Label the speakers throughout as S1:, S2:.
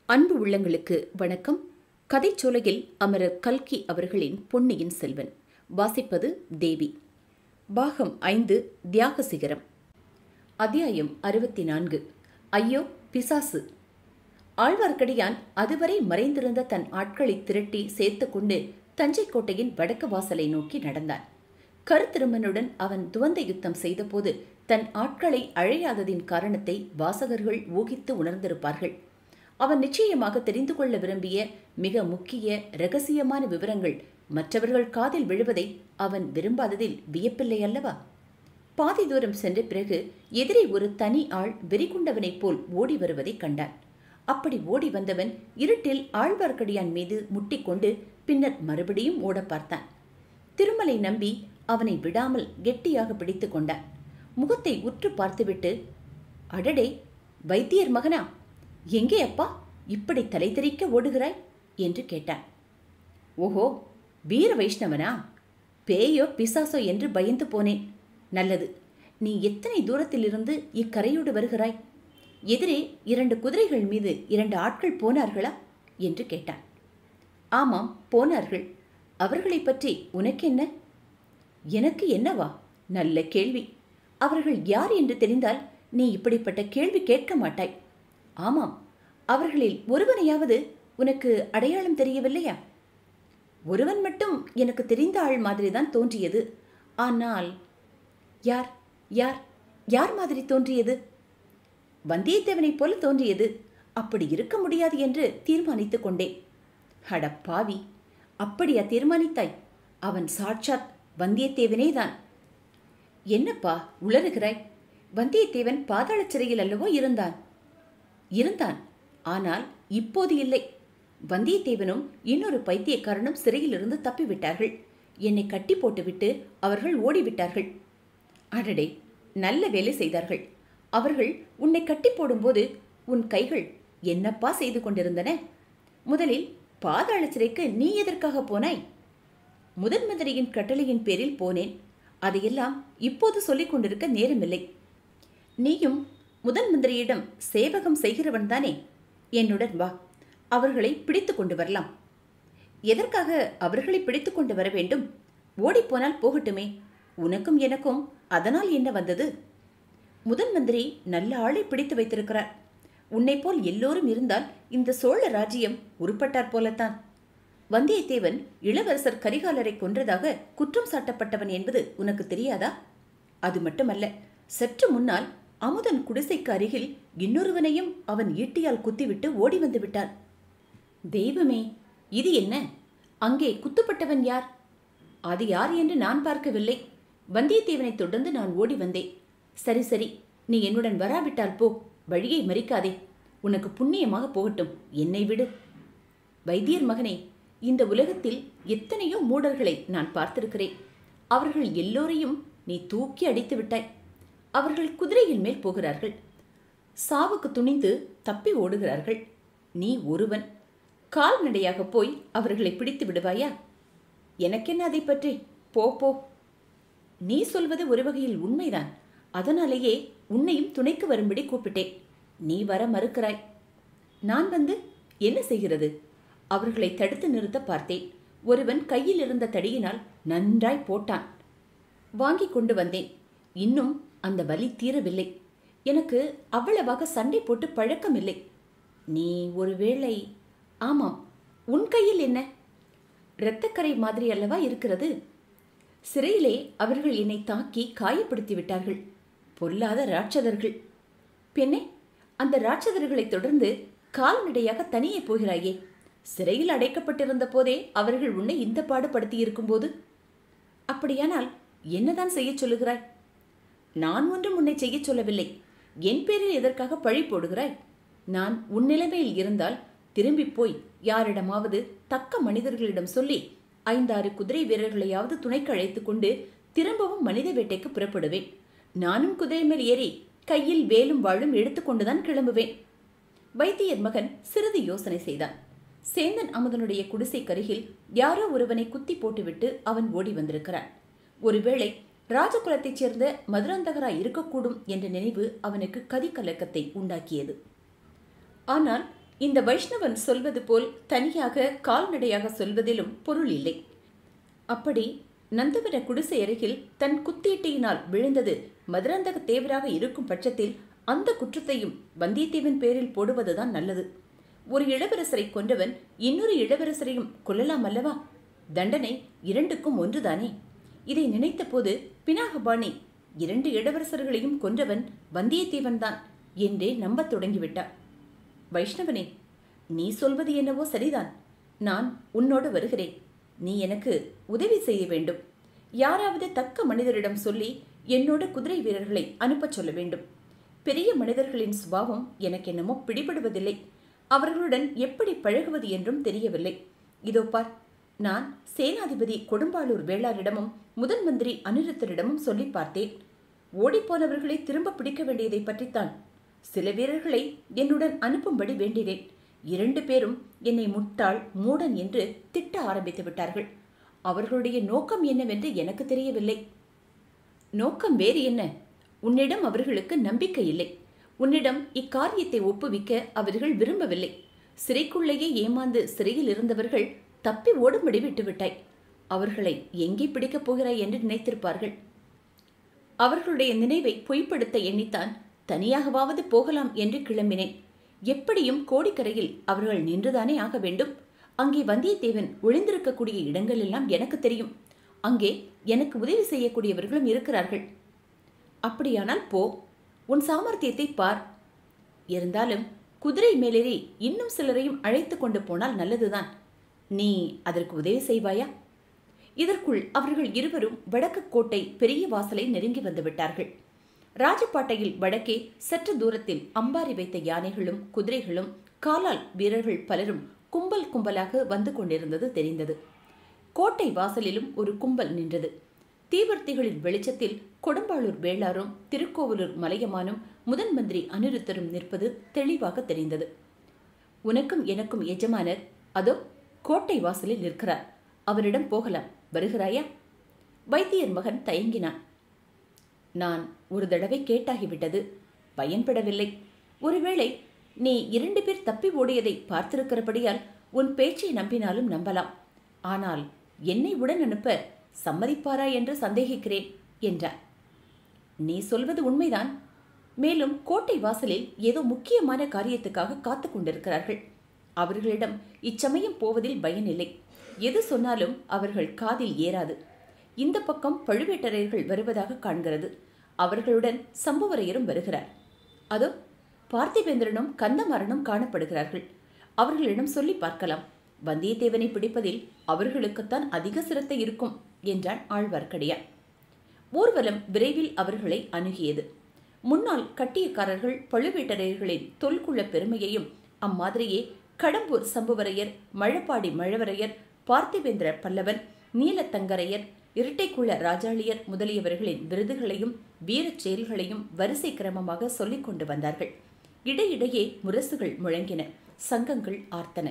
S1: அன்பு உள்ளங்களுக்கு வணக்கம் கதைச்சோலையில் அமரர் கல்கி அவர்களின் பொன்னியின் செல்வன் வாசிப்பது தேவி பாகம் ஐந்து தியாக சிகரம் அத்தியாயம் அறுபத்தி நான்கு ஐயோ பிசாசு ஆழ்வார்க்கடியான் அதுவரை மறைந்திருந்த தன் ஆட்களை திரட்டி சேர்த்துக்கொண்டு தஞ்சை கோட்டையின் வடக்கு வாசலை நோக்கி நடந்தான் கருத்திருமனுடன் அவன் துவந்த யுத்தம் செய்தபோது தன் ஆட்களை அழையாததின் காரணத்தை வாசகர்கள் ஊகித்து உணர்ந்திருப்பார்கள் அவன் நிச்சயமாக தெரிந்து கொள்ள விரும்பிய மிக முக்கிய இரகசியமான விவரங்கள் மற்றவர்கள் காதில் விழுவதை அவன் விரும்பாததில் வியப்பில்லை அல்லவா பாதி தூரம் சென்ற பிறகு எதிரே ஒரு தனி ஆள் வெறிகுண்டவனைப் போல் ஓடி வருவதைக் கண்டான் அப்படி ஓடி வந்தவன் இருட்டில் ஆழ்வார்க்கடியான் மீது முட்டிக்கொண்டு பின்னர் மறுபடியும் ஓட பார்த்தான் திருமலை நம்பி அவனை விடாமல் கெட்டியாக பிடித்து கொண்டான் முகத்தை உற்று பார்த்துவிட்டு அடடே வைத்தியர் மகனா எங்கே அப்பா இப்படி தலை தெறிக்க ஓடுகிறாய் என்று கேட்டான் ஓஹோ வீர வைஷ்ணவனா பேயோ பிசாசோ என்று பயந்து போனேன் நல்லது நீ எத்தனை தூரத்திலிருந்து இக்கரையோடு வருகிறாய் எதிரே இரண்டு குதிரைகள் மீது இரண்டு ஆட்கள் போனார்களா என்று கேட்டான் ஆமாம் போனார்கள் அவர்களைப் பற்றி உனக்கென்ன எனக்கு என்னவா நல்ல கேள்வி அவர்கள் யார் என்று தெரிந்தால் நீ இப்படிப்பட்ட கேள்வி கேட்க மாட்டாய் ஆமாம் அவர்களில் ஒருவனையாவது உனக்கு அடையாளம் தெரியவில்லையா ஒருவன் மட்டும் எனக்கு தெரிந்த ஆள் மாதிரிதான் தோன்றியது ஆனால் யார் யார் யார் மாதிரி தோன்றியது வந்தியத்தேவனைப் போல தோன்றியது அப்படி இருக்க முடியாது என்று தீர்மானித்துக் கொண்டேன் அட பாவி அப்படியா தீர்மானித்தாய் அவன் சாட்சாத் வந்தியத்தேவனே தான் என்னப்பா உளறுகிறாய் வந்தியத்தேவன் பாதாள சிறையில் அல்லவோ இருந்தான் இருந்தான் ஆனால் இப்போது இல்லை வந்தியத்தேவனும் இன்னொரு பைத்தியக்காரனும் சிறையிலிருந்து தப்பிவிட்டார்கள் என்னை கட்டி போட்டுவிட்டு அவர்கள் ஓடிவிட்டார்கள் அடடே நல்ல வேலை செய்தார்கள் அவர்கள் உன்னை கட்டி போடும்போது உன் கைகள் என்னப்பா செய்து கொண்டிருந்தன முதலில் பாதாள சிறைக்கு நீ எதற்காக போனாய் முதன் மந்திரியின் கட்டளையின் பேரில் போனேன் அதையெல்லாம் இப்போது சொல்லிக் கொண்டிருக்க நேரமில்லை நீயும் முதன் மந்திரியிடம் சேவகம் செய்கிறவன் தானே என்னுடன் வா அவர்களை பிடித்து கொண்டு வரலாம் எதற்காக அவர்களை பிடித்து கொண்டு வர வேண்டும் ஓடிப்போனால் போகட்டுமே உனக்கும் எனக்கும் அதனால் என்ன வந்தது முதன் மந்திரி நல்ல ஆளை பிடித்து வைத்திருக்கிறார் உன்னை போல் எல்லோரும் இருந்தால் இந்த சோழ ராஜ்யம் உருப்பட்டார் போலத்தான் வந்தியத்தேவன் இளவரசர் கரிகாலரை கொன்றதாக குற்றம் சாட்டப்பட்டவன் என்பது உனக்கு தெரியாதா அது மட்டுமல்ல சற்று முன்னால் அமுதன் குடிசைக்கு அருகில் இன்னொருவனையும் அவன் ஈட்டியால் குத்திவிட்டு ஓடி வந்து விட்டான் தெய்வமே இது என்ன அங்கே குத்துப்பட்டவன் யார் அது யார் என்று நான் பார்க்கவில்லை வந்தியத்தேவனை தொடர்ந்து நான் ஓடி வந்தேன் சரி சரி நீ என்னுடன் வராவிட்டால் போ வழியை மறிக்காதே உனக்கு புண்ணியமாக போகட்டும் என்னை விடு வைத்தியர் மகனே இந்த உலகத்தில் எத்தனையோ மூடர்களை நான் பார்த்திருக்கிறேன் அவர்கள் எல்லோரையும் நீ தூக்கி அடித்து விட்டாய் அவர்கள் குதிரையின் மேல் போகிறார்கள் சாவுக்கு துணிந்து தப்பி ஓடுகிறார்கள் நீ ஒருவன் கால்நடையாக போய் அவர்களை பிடித்து விடுவாயா எனக்கென்ன அதை பற்றி போ போ நீ சொல்வது ஒரு வகையில் உண்மைதான் அதனாலேயே உன்னையும் துணைக்கு வரும்படி கூப்பிட்டேன் நீ வர மறுக்கிறாய் நான் வந்து என்ன செய்கிறது அவர்களை தடுத்து நிறுத்த பார்த்தேன் ஒருவன் கையில் இருந்த தடியினால் நன்றாய் போட்டான் வாங்கி கொண்டு வந்தேன் இன்னும் அந்த வலி தீரவில்லை எனக்கு அவ்வளவாக சண்டை போட்டு பழக்கமில்லை நீ ஒருவேளை ஆமாம் உன் கையில் என்ன இரத்தக்கரை மாதிரி அல்லவா இருக்கிறது சிறையிலே அவர்கள் என்னை தாக்கி காயப்படுத்தி விட்டார்கள் பொல்லாத ராட்சதர்கள் பெண்ணே அந்த ராட்சதர்களை தொடர்ந்து கால்நடையாக தனியே போகிறாயே சிறையில் அடைக்கப்பட்டிருந்த போதே அவர்கள் உன்னை இந்த பாடுபடுத்தி இருக்கும்போது அப்படியானால் என்னதான் செய்யச் சொல்லுகிறாய் நான் ஒன்றும் உன்னை செய்யச் சொல்லவில்லை என் பேரில் எதற்காக பழி போடுகிறாய் நான் உன் நிலைமையில் இருந்தால் திரும்பி போய் யாரிடமாவது தக்க மனிதர்களிடம் சொல்லி ஐந்தாறு குதிரை வீரர்களையாவது துணைக்கு அழைத்து கொண்டு திரும்பவும் மனித வேட்டைக்கு புறப்படுவேன் நானும் குதிரை மேல் ஏறி கையில் வேலும் வாழும் எடுத்துக்கொண்டுதான் கிளம்புவேன் வைத்தியர் மகன் சிறிது யோசனை செய்தான் சேந்தன் அமுதனுடைய குடிசை கருகில் யாரோ ஒருவனை குத்தி போட்டுவிட்டு அவன் ஓடி வந்திருக்கிறான் ஒருவேளை ராஜகுலத்தைச் சேர்ந்த மதுராந்தகராய் இருக்கக்கூடும் என்ற நினைவு அவனுக்கு கதிகலக்கத்தை உண்டாக்கியது ஆனால் இந்த வைஷ்ணவன் சொல்வது போல் தனியாக கால்நடையாக சொல்வதிலும் பொருள் இல்லை அப்படி நந்தவன குடிசை அருகில் தன் குத்தீட்டையினால் விழுந்தது மதுராந்தக தேவராக இருக்கும் பட்சத்தில் அந்த குற்றத்தையும் வந்தியத்தேவன் பேரில் போடுவதுதான் நல்லது ஒரு இளவரசரை கொன்றவன் இன்னொரு இளவரசரையும் கொல்லலாம் அல்லவா தண்டனை இரண்டுக்கும் ஒன்றுதானே இதை நினைத்தபோது பினாகபாணி இரண்டு இளவரசர்களையும் கொன்றவன் வந்தியத்தேவன் தான் என்றே நம்பத் தொடங்கிவிட்டார் வைஷ்ணவனே நீ சொல்வது என்னவோ சரிதான் நான் உன்னோடு வருகிறேன் நீ எனக்கு உதவி செய்ய வேண்டும் யாராவது தக்க மனிதரிடம் சொல்லி என்னோட குதிரை வீரர்களை அனுப்பச் சொல்ல வேண்டும் பெரிய மனிதர்களின் சுபாவம் எனக்கு என்னமோ பிடிபடுவதில்லை அவர்களுடன் எப்படி பழகுவது என்றும் தெரியவில்லை இதோ பார் நான் சேனாதிபதி கொடும்பாளூர் வேளாரிடமும் முதன் மந்திரி அனிருத்தரிடமும் சொல்லி பார்த்தேன் ஓடிப்போனவர்களை திரும்ப பிடிக்க வேண்டியதை பற்றித்தான் சில வீரர்களை என்னுடன் அனுப்பும்படி வேண்டினேன் இரண்டு பேரும் என்னை முட்டாள் மூடன் என்று திட்ட ஆரம்பித்து விட்டார்கள் அவர்களுடைய நோக்கம் என்னவென்று எனக்கு தெரியவில்லை நோக்கம் வேறு என்ன உன்னிடம் அவர்களுக்கு நம்பிக்கை இல்லை உன்னிடம் இக்காரியத்தை ஒப்புவிக்க அவர்கள் விரும்பவில்லை சிறைக்குள்ளேயே ஏமாந்து சிறையில் இருந்தவர்கள் தப்பி ஓடும்படி விட்டுவிட்டாய் அவர்களை எங்கே பிடிக்கப் போகிறாய் என்று நினைத்திருப்பார்கள் அவர்களுடைய நினைவை பொய்ப்படுத்த எண்ணித்தான் தனியாகவாவது போகலாம் என்று கிளம்பினேன் எப்படியும் கோடிக்கரையில் அவர்கள் நின்றுதானே ஆக வேண்டும் அங்கே வந்தியத்தேவன் ஒளிந்திருக்கக்கூடிய இடங்கள் எல்லாம் எனக்கு தெரியும் அங்கே எனக்கு உதவி செய்யக்கூடியவர்களும் இருக்கிறார்கள் அப்படியானால் போ உன் சாமர்த்தியத்தை பார் இருந்தாலும் குதிரை மேலேறி இன்னும் சிலரையும் அழைத்து கொண்டு போனால் நல்லதுதான் நீ அதற்கு உதவி செய்வாயா இதற்குள் அவர்கள் இருவரும் வடக்கு கோட்டை பெரிய வாசலை நெருங்கி வந்து விட்டார்கள் ராஜபாட்டையில் வடக்கே சற்று தூரத்தில் அம்பாரி வைத்த யானைகளும் குதிரைகளும் காலால் வீரர்கள் பலரும் கும்பல் கும்பலாக வந்து கொண்டிருந்தது தெரிந்தது கோட்டை வாசலிலும் ஒரு கும்பல் நின்றது தீவர்த்திகளின் வெளிச்சத்தில் கொடும்பாளூர் வேளாரும் திருக்கோவலூர் மலையமானும் முதன் மந்திரி அனிருத்தரும் நிற்பது தெளிவாக தெரிந்தது உனக்கும் எனக்கும் எஜமானர் அதோ கோட்டை வாசலில் நிற்கிறார் அவரிடம் போகலாம் வருகிறாயா வைத்தியர் மகன் தயங்கினான் நான் ஒரு தடவை கேட்டாகிவிட்டது பயன்படவில்லை ஒருவேளை நீ இரண்டு பேர் தப்பி ஓடியதை பார்த்திருக்கிறபடியால் உன் பேச்சை நம்பினாலும் நம்பலாம் ஆனால் என்னை உடன் அனுப்ப சம்மதிப்பாரா என்று சந்தேகிக்கிறேன் என்றார் நீ சொல்வது உண்மைதான் மேலும் கோட்டை வாசலில் ஏதோ முக்கியமான காரியத்துக்காக காத்து கொண்டிருக்கிறார்கள் அவர்களிடம் இச்சமயம் போவதில் பயனில்லை எது சொன்னாலும் அவர்கள் காதில் ஏறாது இந்த பக்கம் பழுவேட்டரையர்கள் வருவதாக காண்கிறது அவர்களுடன் சம்புவரையரும் வருகிறார் அதோ பார்த்திபேந்திரனும் கந்தமாறனும் காணப்படுகிறார்கள் அவர்களிடம் சொல்லி பார்க்கலாம் வந்தியத்தேவனை பிடிப்பதில் அவர்களுக்குத்தான் அதிக சிரத்தை இருக்கும் என்றான் ஆழ்வார்க்கடியான் ஊர்வலம் விரைவில் அவர்களை அணுகியது முன்னாள் கட்டியக்காரர்கள் பழுவேட்டரையர்களின் தொல்குள்ள பெருமையையும் அம்மாதிரியே கடம்பூர் சம்புவரையர் மழப்பாடி மழவரையர் பார்த்திபேந்திர பல்லவன் நீலத்தங்கரையர் இரட்டைக்குள்ள ராஜாளியர் முதலியவர்களின் விருதுகளையும் வீரச் செயல்களையும் வரிசை கிரமமாக சொல்லிக் கொண்டு வந்தார்கள் இடையிடையே முரசுகள் முழங்கின சங்கங்கள் ஆர்த்தன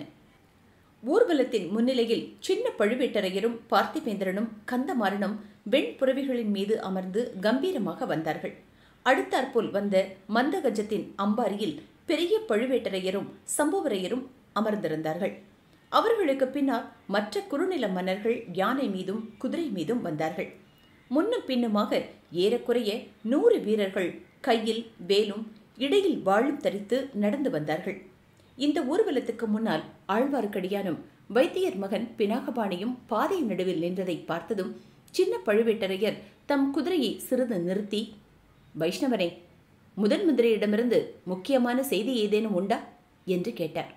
S1: ஊர்வலத்தின் முன்னிலையில் சின்ன பழுவேட்டரையரும் பார்த்திபேந்திரனும் கந்தமாறனும் வெண்புறவிகளின் மீது அமர்ந்து கம்பீரமாக வந்தார்கள் அடுத்தாற்போல் வந்த மந்தகஜத்தின் அம்பாரியில் பெரிய பழுவேட்டரையரும் சம்புவரையரும் அமர்ந்திருந்தார்கள் அவர்களுக்கு பின்னால் மற்ற குறுநில மன்னர்கள் யானை மீதும் குதிரை மீதும் வந்தார்கள் முன்னும் பின்னுமாக ஏறக்குறைய நூறு வீரர்கள் கையில் வேலும் இடையில் வாழும் தரித்து நடந்து வந்தார்கள் இந்த ஊர்வலத்துக்கு முன்னால் ஆழ்வார்க்கடியானும் வைத்தியர் மகன் பினாகபாணியும் பாதை நடுவில் நின்றதை பார்த்ததும் சின்ன பழுவேட்டரையர் தம் குதிரையை சிறிது நிறுத்தி வைஷ்ணவனே முதன் மந்திரியிடமிருந்து முக்கியமான செய்தி ஏதேனும் உண்டா என்று கேட்டார்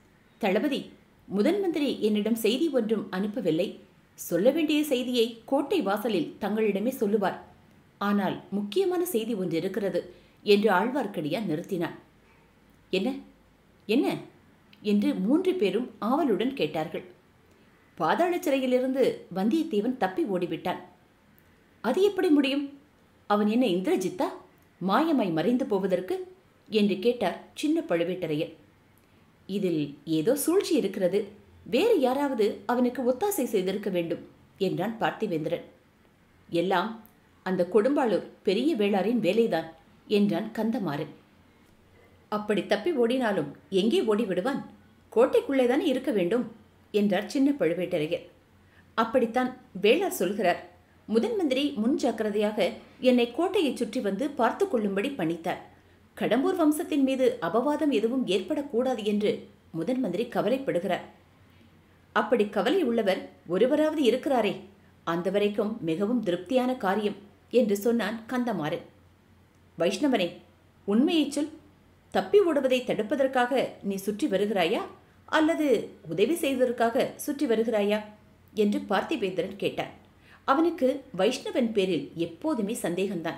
S1: தளபதி முதன் மந்திரி என்னிடம் செய்தி ஒன்றும் அனுப்பவில்லை சொல்ல வேண்டிய செய்தியை கோட்டை வாசலில் தங்களிடமே சொல்லுவார் ஆனால் முக்கியமான செய்தி ஒன்று இருக்கிறது என்று ஆழ்வார்க்கடியான் நிறுத்தினார் என்ன என்ன என்று மூன்று பேரும் ஆவலுடன் கேட்டார்கள் பாதாள சிறையிலிருந்து வந்தியத்தேவன் தப்பி ஓடிவிட்டான் அது எப்படி முடியும் அவன் என்ன இந்திரஜித்தா மாயமாய் மறைந்து போவதற்கு என்று கேட்டார் சின்ன பழுவேட்டரையர் இதில் ஏதோ சூழ்ச்சி இருக்கிறது வேறு யாராவது அவனுக்கு ஒத்தாசை செய்திருக்க வேண்டும் என்றான் பார்த்திவேந்திரன் எல்லாம் அந்த கொடும்பாளூர் பெரிய வேளாரின் வேலைதான் என்றான் கந்தமாறன் அப்படி தப்பி ஓடினாலும் எங்கே ஓடி விடுவான் கோட்டைக்குள்ளே தானே இருக்க வேண்டும் என்றார் சின்ன பழுவேட்டரையர் அப்படித்தான் வேளார் சொல்கிறார் முதன் மந்திரி முன் ஜாக்கிரதையாக என்னை கோட்டையை சுற்றி வந்து பார்த்து கொள்ளும்படி பணித்தார் கடம்பூர் வம்சத்தின் மீது அபவாதம் எதுவும் ஏற்படக்கூடாது என்று முதன் மந்திரி கவலைப்படுகிறார் அப்படி கவலை உள்ளவர் ஒருவராவது இருக்கிறாரே அந்த வரைக்கும் மிகவும் திருப்தியான காரியம் என்று சொன்னான் கந்தமாறன் வைஷ்ணவனே உண்மையைச் சொல் தப்பி ஓடுவதை தடுப்பதற்காக நீ சுற்றி வருகிறாயா அல்லது உதவி செய்வதற்காக சுற்றி வருகிறாயா என்று பார்த்திபேந்திரன் கேட்டான் அவனுக்கு வைஷ்ணவன் பேரில் எப்போதுமே சந்தேகம்தான்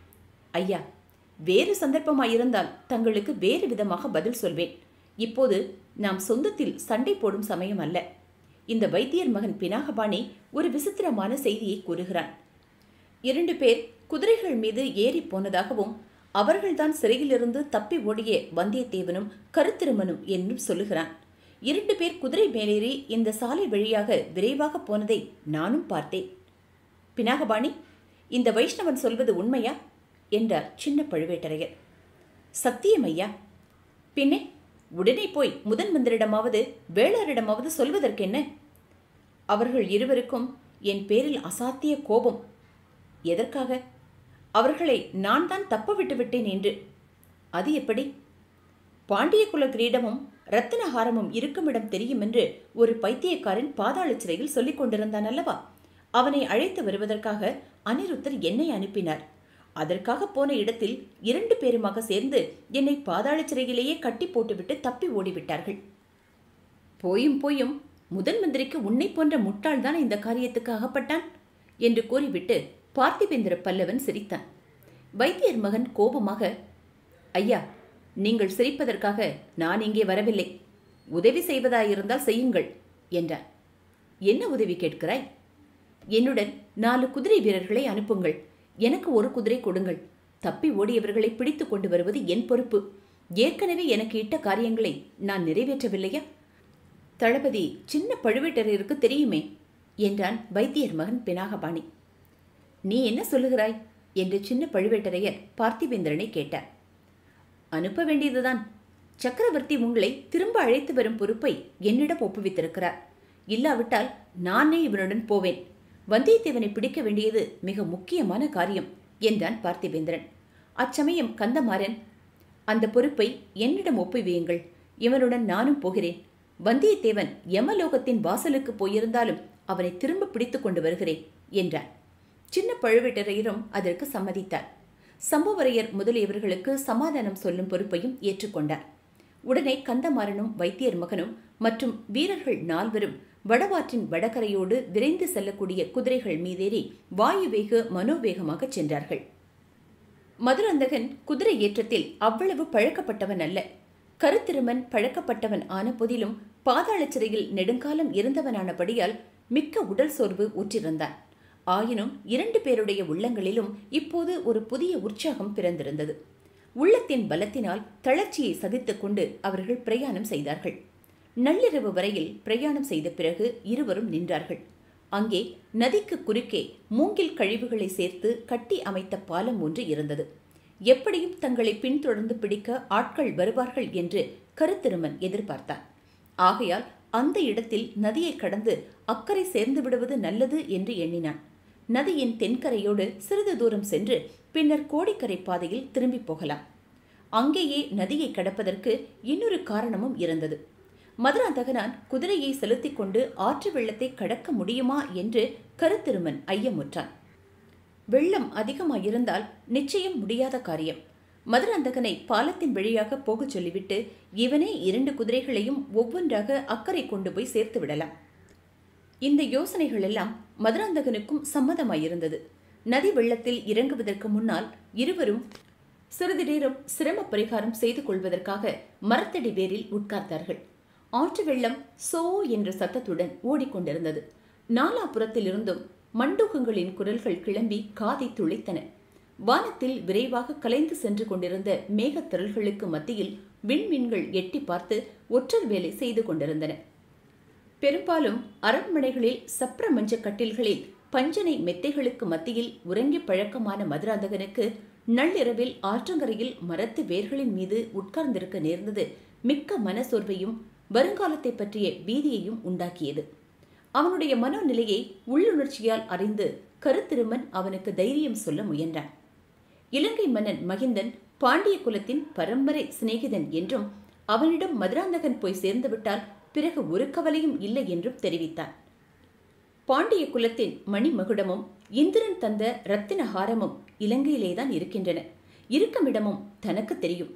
S1: ஐயா வேறு சந்தர்ப்பமாயிருந்தால் தங்களுக்கு வேறு விதமாக பதில் சொல்வேன் இப்போது நாம் சொந்தத்தில் சண்டை போடும் சமயம் அல்ல இந்த வைத்தியர் மகன் பினாகபாணி ஒரு விசித்திரமான செய்தியை கூறுகிறான் இரண்டு பேர் குதிரைகள் மீது ஏறி போனதாகவும் அவர்கள்தான் சிறையிலிருந்து தப்பி ஓடிய வந்தியத்தேவனும் கருத்திருமனும் என்றும் சொல்லுகிறான் இரண்டு பேர் குதிரை மேலேறி இந்த சாலை வழியாக விரைவாக போனதை நானும் பார்த்தேன் பினாகபாணி இந்த வைஷ்ணவன் சொல்வது உண்மையா என்றார் சின்ன பழுவேட்டரையர் சத்தியம் ஐயா பின்னே உடனே போய் முதன் மந்திரிடமாவது வேளாரிடமாவது சொல்வதற்கென்ன அவர்கள் இருவருக்கும் என் பேரில் அசாத்திய கோபம் எதற்காக அவர்களை நான் தான் தப்ப விட்டு விட்டேன் என்று அது எப்படி பாண்டிய குல கிரீடமும் ரத்தினஹாரமும் இருக்குமிடம் தெரியும் என்று ஒரு பைத்தியக்காரன் பாதாள சிறையில் சொல்லிக் கொண்டிருந்தான் அல்லவா அவனை அழைத்து வருவதற்காக அனிருத்தர் என்னை அனுப்பினார் அதற்காக போன இடத்தில் இரண்டு பேருமாக சேர்ந்து என்னை பாதாள சிறையிலேயே கட்டி போட்டுவிட்டு தப்பி ஓடிவிட்டார்கள் போயும் போயும் முதன் மந்திரிக்கு உன்னை போன்ற முட்டாள்தான் இந்த காரியத்துக்கு அகப்பட்டான் என்று கூறிவிட்டு பார்த்திபேந்திர பல்லவன் சிரித்தான் வைத்தியர் மகன் கோபமாக ஐயா நீங்கள் சிரிப்பதற்காக நான் இங்கே வரவில்லை உதவி செய்வதாயிருந்தால் செய்யுங்கள் என்றார் என்ன உதவி கேட்கிறாய் என்னுடன் நாலு குதிரை வீரர்களை அனுப்புங்கள் எனக்கு ஒரு குதிரை கொடுங்கள் தப்பி ஓடியவர்களை பிடித்து கொண்டு வருவது என் பொறுப்பு ஏற்கனவே எனக்கு இட்ட காரியங்களை நான் நிறைவேற்றவில்லையா தளபதி சின்ன பழுவேட்டரையருக்கு தெரியுமே என்றான் வைத்தியர் மகன் பினாகபாணி நீ என்ன சொல்லுகிறாய் என்று சின்ன பழுவேட்டரையர் பார்த்திபேந்திரனை கேட்டார் அனுப்ப வேண்டியதுதான் சக்கரவர்த்தி உங்களை திரும்ப அழைத்து வரும் பொறுப்பை என்னிடம் ஒப்புவித்திருக்கிறார் இல்லாவிட்டால் நானே இவனுடன் போவேன் வந்தியத்தேவனை பிடிக்க வேண்டியது மிக முக்கியமான காரியம் என்றான் பார்த்திபேந்திரன் அச்சமயம் கந்தமாறன் அந்த பொறுப்பை என்னிடம் ஒப்புவியுங்கள் இவனுடன் நானும் போகிறேன் வந்தியத்தேவன் யமலோகத்தின் வாசலுக்கு போயிருந்தாலும் அவனை திரும்ப பிடித்து கொண்டு வருகிறேன் என்றார் சின்ன பழுவேட்டரையரும் அதற்கு சம்மதித்தார் சம்புவரையர் முதலியவர்களுக்கு சமாதானம் சொல்லும் பொறுப்பையும் ஏற்றுக்கொண்டார் உடனே கந்தமாறனும் வைத்தியர் மகனும் மற்றும் வீரர்கள் நால்வரும் வடவாற்றின் வடகரையோடு விரைந்து செல்லக்கூடிய குதிரைகள் மீதேறி வாயுவேக மனோவேகமாக சென்றார்கள் மதுரந்தகன் குதிரை ஏற்றத்தில் அவ்வளவு பழக்கப்பட்டவன் அல்ல கருத்திருமன் பழக்கப்பட்டவன் ஆன போதிலும் பாதாள சிறையில் நெடுங்காலம் இருந்தவனானபடியால் மிக்க உடல் சோர்வு ஊற்றிருந்தான் ஆயினும் இரண்டு பேருடைய உள்ளங்களிலும் இப்போது ஒரு புதிய உற்சாகம் பிறந்திருந்தது உள்ளத்தின் பலத்தினால் தளர்ச்சியை சதித்துக் கொண்டு அவர்கள் பிரயாணம் செய்தார்கள் நள்ளிரவு வரையில் பிரயாணம் செய்த பிறகு இருவரும் நின்றார்கள் அங்கே நதிக்கு குறுக்கே மூங்கில் கழிவுகளை சேர்த்து கட்டி அமைத்த பாலம் ஒன்று இருந்தது எப்படியும் தங்களை பின்தொடர்ந்து பிடிக்க ஆட்கள் வருவார்கள் என்று கருத்திருமன் எதிர்பார்த்தான் ஆகையால் அந்த இடத்தில் நதியை கடந்து அக்கறை சேர்ந்து விடுவது நல்லது என்று எண்ணினான் நதியின் தென்கரையோடு சிறிது தூரம் சென்று பின்னர் கோடிக்கரை பாதையில் திரும்பி போகலாம் அங்கேயே நதியை கடப்பதற்கு இன்னொரு காரணமும் இருந்தது மதுராந்தகனான் குதிரையை செலுத்திக் கொண்டு ஆற்று வெள்ளத்தை கடக்க முடியுமா என்று கருத்திருமன் ஐயமுற்றான் வெள்ளம் அதிகமாயிருந்தால் நிச்சயம் முடியாத காரியம் மதுராந்தகனை பாலத்தின் வழியாக போகச் சொல்லிவிட்டு இவனே இரண்டு குதிரைகளையும் ஒவ்வொன்றாக அக்கறை கொண்டு போய் சேர்த்து விடலாம் இந்த யோசனைகள் எல்லாம் மதுராந்தகனுக்கும் சம்மதமாயிருந்தது நதி வெள்ளத்தில் இறங்குவதற்கு முன்னால் இருவரும் சிறிது நேரம் சிரம பரிகாரம் செய்து கொள்வதற்காக மரத்தடி வேரில் உட்கார்ந்தார்கள் ஆற்று வெள்ளம் சோ என்ற சத்தத்துடன் ஓடிக்கொண்டிருந்தது நாலாபுறத்திலிருந்தும் மண்டூகங்களின் குரல்கள் கிளம்பி காதை துளைத்தன வானத்தில் விரைவாக கலைந்து சென்று கொண்டிருந்த மேகத்திரள்களுக்கு மத்தியில் விண்மீன்கள் எட்டி பார்த்து ஒற்றர் வேலை செய்து கொண்டிருந்தன பெரும்பாலும் அரண்மனைகளில் சப்ர மஞ்ச கட்டில்களில் பஞ்சனை மெத்தைகளுக்கு மத்தியில் உறங்கி பழக்கமான மதுராந்தகனுக்கு நள்ளிரவில் ஆற்றங்கரையில் மரத்து வேர்களின் மீது உட்கார்ந்திருக்க நேர்ந்தது மிக்க மனசோர்வையும் வருங்காலத்தை பற்றிய பீதியையும் உண்டாக்கியது அவனுடைய மனோநிலையை உள்ளுணர்ச்சியால் அறிந்து கருத்திருமன் அவனுக்கு தைரியம் சொல்ல முயன்றான் இலங்கை மன்னன் மகிந்தன் பாண்டிய குலத்தின் பரம்பரை சிநேகிதன் என்றும் அவனிடம் மதுராந்தகன் போய் சேர்ந்துவிட்டால் பிறகு ஒரு கவலையும் இல்லை என்றும் தெரிவித்தான் பாண்டிய குலத்தின் மணிமகுடமும் இந்திரன் தந்த ரத்தின ஹாரமும் இலங்கையிலேதான் இருக்கின்றன இருக்குமிடமும் தனக்கு தெரியும்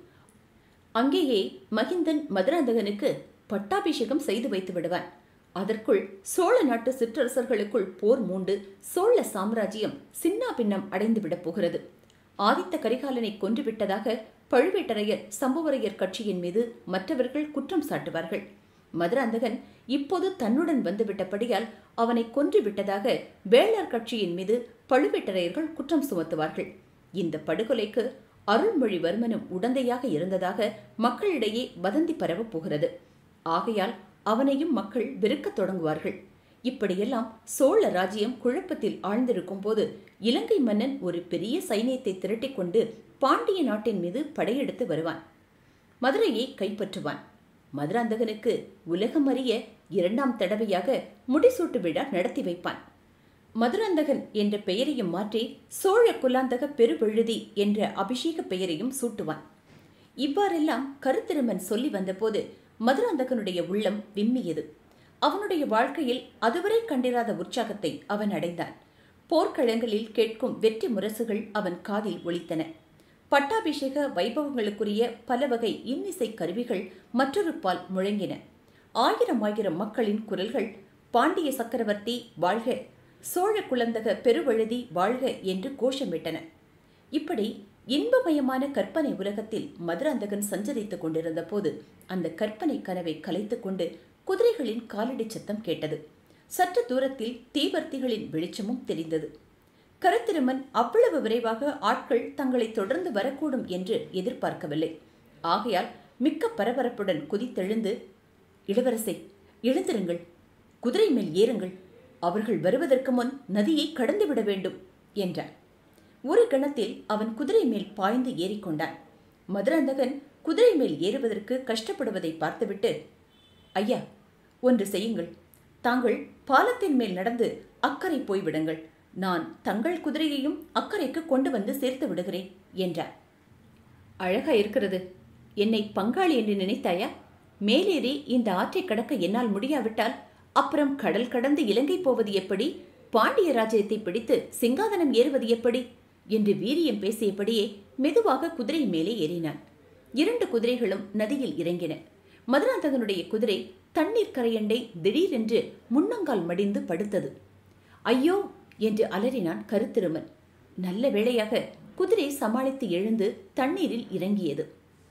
S1: அங்கேயே மகிந்தன் மதுராந்தகனுக்கு பட்டாபிஷேகம் செய்து வைத்து விடுவான் அதற்குள் சோழ நாட்டு சிற்றரசர்களுக்குள் போர் மூண்டு சோழ சாம்ராஜ்யம் சின்னா பின்னம் அடைந்துவிடப் போகிறது ஆதித்த கரிகாலனை கொன்றுவிட்டதாக பழுவேட்டரையர் சம்புவரையர் கட்சியின் மீது மற்றவர்கள் குற்றம் சாட்டுவார்கள் மதுராந்தகன் இப்போது தன்னுடன் வந்துவிட்டபடியால் அவனை கொன்று விட்டதாக வேளார் கட்சியின் மீது பழுவேட்டரையர்கள் குற்றம் சுமத்துவார்கள் இந்த படுகொலைக்கு அருள்மொழிவர்மனும் உடந்தையாக இருந்ததாக மக்களிடையே வதந்தி பரவப் போகிறது ஆகையால் அவனையும் மக்கள் வெறுக்கத் தொடங்குவார்கள் இப்படியெல்லாம் சோழ ராஜ்யம் குழப்பத்தில் ஆழ்ந்திருக்கும் போது இலங்கை மன்னன் ஒரு பெரிய சைனியத்தை திரட்டிக் கொண்டு பாண்டிய நாட்டின் மீது படையெடுத்து வருவான் மதுரையை கைப்பற்றுவான் மதுராந்தகனுக்கு உலகம் அறிய இரண்டாம் தடவையாக முடிசூட்டு விழா நடத்தி வைப்பான் மதுராந்தகன் என்ற பெயரையும் மாற்றி சோழ குலாந்தக பெருவெழுதி என்ற அபிஷேக பெயரையும் சூட்டுவான் இவ்வாறெல்லாம் கருத்திருமன் சொல்லி வந்தபோது மதுராந்தகனுடைய உள்ளம் விம்மியது அவனுடைய வாழ்க்கையில் அதுவரை கண்டிராத உற்சாகத்தை அவன் அடைந்தான் போர்க்களங்களில் கேட்கும் வெற்றி முரசுகள் அவன் காதில் ஒலித்தன பட்டாபிஷேக வைபவங்களுக்குரிய பல வகை இன்னிசை கருவிகள் மற்றொரு பால் முழங்கின ஆயிரம் ஆயிரம் மக்களின் குரல்கள் பாண்டிய சக்கரவர்த்தி வாழ்க சோழ குலந்தக பெருவழுதி வாழ்க என்று கோஷமிட்டன இப்படி இன்பமயமான கற்பனை உலகத்தில் மதுராந்தகன் சஞ்சரித்துக் கொண்டிருந்த போது அந்த கற்பனை கனவை கலைத்துக் கொண்டு குதிரைகளின் காலடி சத்தம் கேட்டது சற்று தூரத்தில் தீவர்த்திகளின் வெளிச்சமும் தெரிந்தது கருத்திருமன் அவ்வளவு விரைவாக ஆட்கள் தங்களை தொடர்ந்து வரக்கூடும் என்று எதிர்பார்க்கவில்லை ஆகையால் மிக்க பரபரப்புடன் குதித்தெழுந்து இளவரசை எழுந்திருங்கள் குதிரை மேல் ஏறுங்கள் அவர்கள் வருவதற்கு முன் நதியை கடந்துவிட வேண்டும் என்றார் ஒரு கணத்தில் அவன் குதிரை மேல் பாய்ந்து ஏறிக்கொண்டான் மதுராந்தகன் குதிரை மேல் ஏறுவதற்கு கஷ்டப்படுவதை பார்த்துவிட்டு ஐயா ஒன்று செய்யுங்கள் தாங்கள் பாலத்தின் மேல் நடந்து அக்கறை போய்விடுங்கள் நான் தங்கள் குதிரையையும் அக்கறைக்கு கொண்டு வந்து சேர்த்து விடுகிறேன் என்றார் அழகா இருக்கிறது என்னை பங்காளி என்று நினைத்தாயா மேலேறி இந்த ஆற்றை கடக்க என்னால் முடியாவிட்டால் அப்புறம் கடல் கடந்து இலங்கை போவது எப்படி பாண்டிய ராஜ்யத்தை பிடித்து சிங்காதனம் ஏறுவது எப்படி என்று வீரியம் பேசியபடியே மெதுவாக குதிரை மேலே ஏறினான் இரண்டு குதிரைகளும் நதியில் இறங்கின மதுராந்தகனுடைய குதிரை தண்ணீர் கரையண்டை திடீரென்று முன்னங்கால் மடிந்து படுத்தது ஐயோ என்று அலறினான் கருத்திருமன் நல்ல வேளையாக குதிரை சமாளித்து எழுந்து தண்ணீரில் இறங்கியது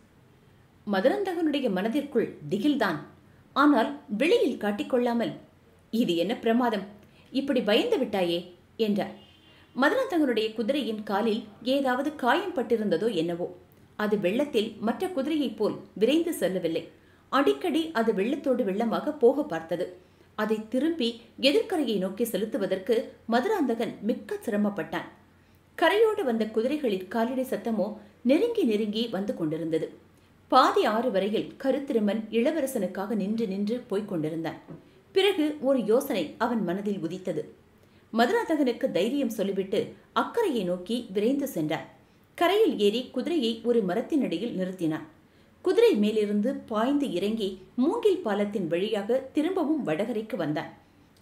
S1: மதுராந்தகனுடைய மனதிற்குள் திகில்தான் ஆனால் வெளியில் காட்டிக்கொள்ளாமல் இது என்ன பிரமாதம் இப்படி பயந்து விட்டாயே என்றார் மதுராந்தகனுடைய குதிரையின் காலில் ஏதாவது காயம் பட்டிருந்ததோ என்னவோ அது வெள்ளத்தில் மற்ற குதிரையைப் போல் விரைந்து செல்லவில்லை அடிக்கடி அது வெள்ளத்தோடு வெள்ளமாக போக பார்த்தது அதை திரும்பி எதிர்க்கரையை நோக்கி செலுத்துவதற்கு மதுராந்தகன் மிக்க சிரமப்பட்டான் கரையோடு வந்த குதிரைகளின் காலடி சத்தமோ நெருங்கி நெருங்கி வந்து கொண்டிருந்தது பாதி ஆறு வரையில் கருத்திருமன் இளவரசனுக்காக நின்று நின்று போய்க் கொண்டிருந்தான் பிறகு ஒரு யோசனை அவன் மனதில் உதித்தது மதுராந்தகனுக்கு தைரியம் சொல்லிவிட்டு அக்கறையை நோக்கி விரைந்து சென்றான் கரையில் ஏறி குதிரையை ஒரு மரத்தின் அடியில் நிறுத்தினான் குதிரை மேலிருந்து பாய்ந்து இறங்கி மூங்கில் பாலத்தின் வழியாக திரும்பவும் வடகரைக்கு வந்தான்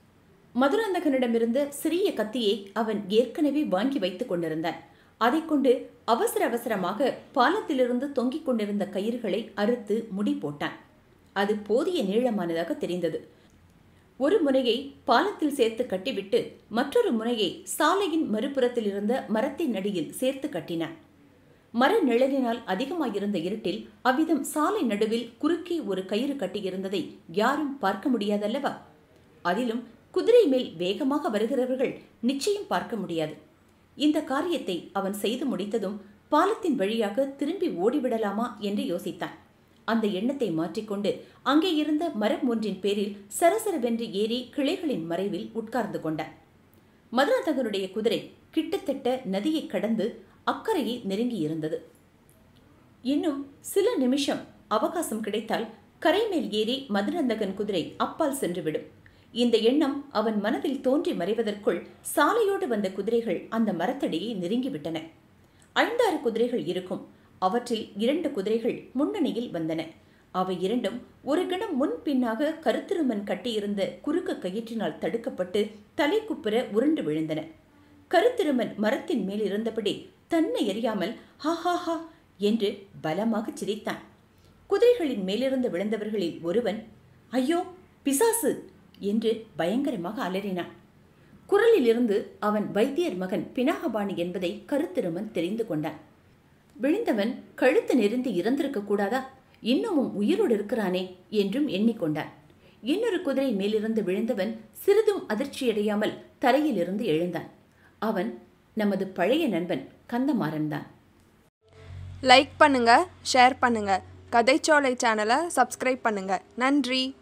S1: மதுராந்தகனிடமிருந்த சிறிய கத்தியை அவன் ஏற்கனவே வாங்கி வைத்துக் கொண்டிருந்தான் அதைக் கொண்டு அவசர அவசரமாக பாலத்திலிருந்து தொங்கிக் கொண்டிருந்த கயிறுகளை அறுத்து முடி போட்டான் அது போதிய நீளமானதாக தெரிந்தது ஒரு முனையை பாலத்தில் சேர்த்து கட்டிவிட்டு மற்றொரு முனையை சாலையின் மறுபுறத்தில் இருந்த மரத்தின் அடியில் சேர்த்து கட்டினான் மர நிழலினால் அதிகமாயிருந்த இருட்டில் அவ்விதம் சாலை நடுவில் குறுக்கே ஒரு கயிறு கட்டியிருந்ததை யாரும் பார்க்க முடியாதல்லவா அதிலும் குதிரை மேல் வேகமாக வருகிறவர்கள் நிச்சயம் பார்க்க முடியாது இந்த காரியத்தை அவன் செய்து முடித்ததும் பாலத்தின் வழியாக திரும்பி ஓடிவிடலாமா என்று யோசித்தான் அந்த எண்ணத்தை மாற்றிக்கொண்டு அங்கே இருந்த மரம் ஒன்றின் பேரில் சரசரவென்று ஏறி கிளைகளின் மறைவில் உட்கார்ந்து கொண்டான் மதுராந்தகனுடைய குதிரை கிட்டத்தட்ட நதியை கடந்து அக்கறையை நெருங்கி இருந்தது இன்னும் சில நிமிஷம் அவகாசம் கிடைத்தால் கரை மேல் ஏறி மதுராந்தகன் குதிரை அப்பால் சென்றுவிடும் இந்த எண்ணம் அவன் மனதில் தோன்றி மறைவதற்குள் சாலையோடு வந்த குதிரைகள் அந்த மரத்தடியை நெருங்கிவிட்டன ஐந்தாறு குதிரைகள் இருக்கும் அவற்றில் இரண்டு குதிரைகள் முன்னணியில் வந்தன அவை இரண்டும் ஒரு கணம் முன் பின்னாக கருத்திருமன் கட்டியிருந்த குறுக்கு கயிற்றினால் தடுக்கப்பட்டு தலை குப்புற உருண்டு விழுந்தன கருத்திருமன் மரத்தின் மேல் இருந்தபடி தன்னை எறியாமல் ஹா ஹா ஹா என்று பலமாக சிரித்தான் குதிரைகளின் மேலிருந்து விழுந்தவர்களில் ஒருவன் ஐயோ பிசாசு என்று பயங்கரமாக அலறினான் குரலிலிருந்து அவன் வைத்தியர் மகன் பினாகபாணி என்பதை கருத்திருமன் தெரிந்து கொண்டான் விழுந்தவன் கழுத்து நெருந்தி இறந்திருக்க கூடாதா இன்னமும் உயிரோடு இருக்கிறானே என்றும் எண்ணிக்கொண்டான் இன்னொரு குதிரை மேலிருந்து விழுந்தவன் சிறிதும் அதிர்ச்சியடையாமல் தரையிலிருந்து எழுந்தான் அவன் நமது பழைய நண்பன் கந்தமாறன் தான்
S2: லைக் பண்ணுங்க ஷேர் பண்ணுங்க கதைச்சோலை சேனலை சப்ஸ்கிரைப் பண்ணுங்க நன்றி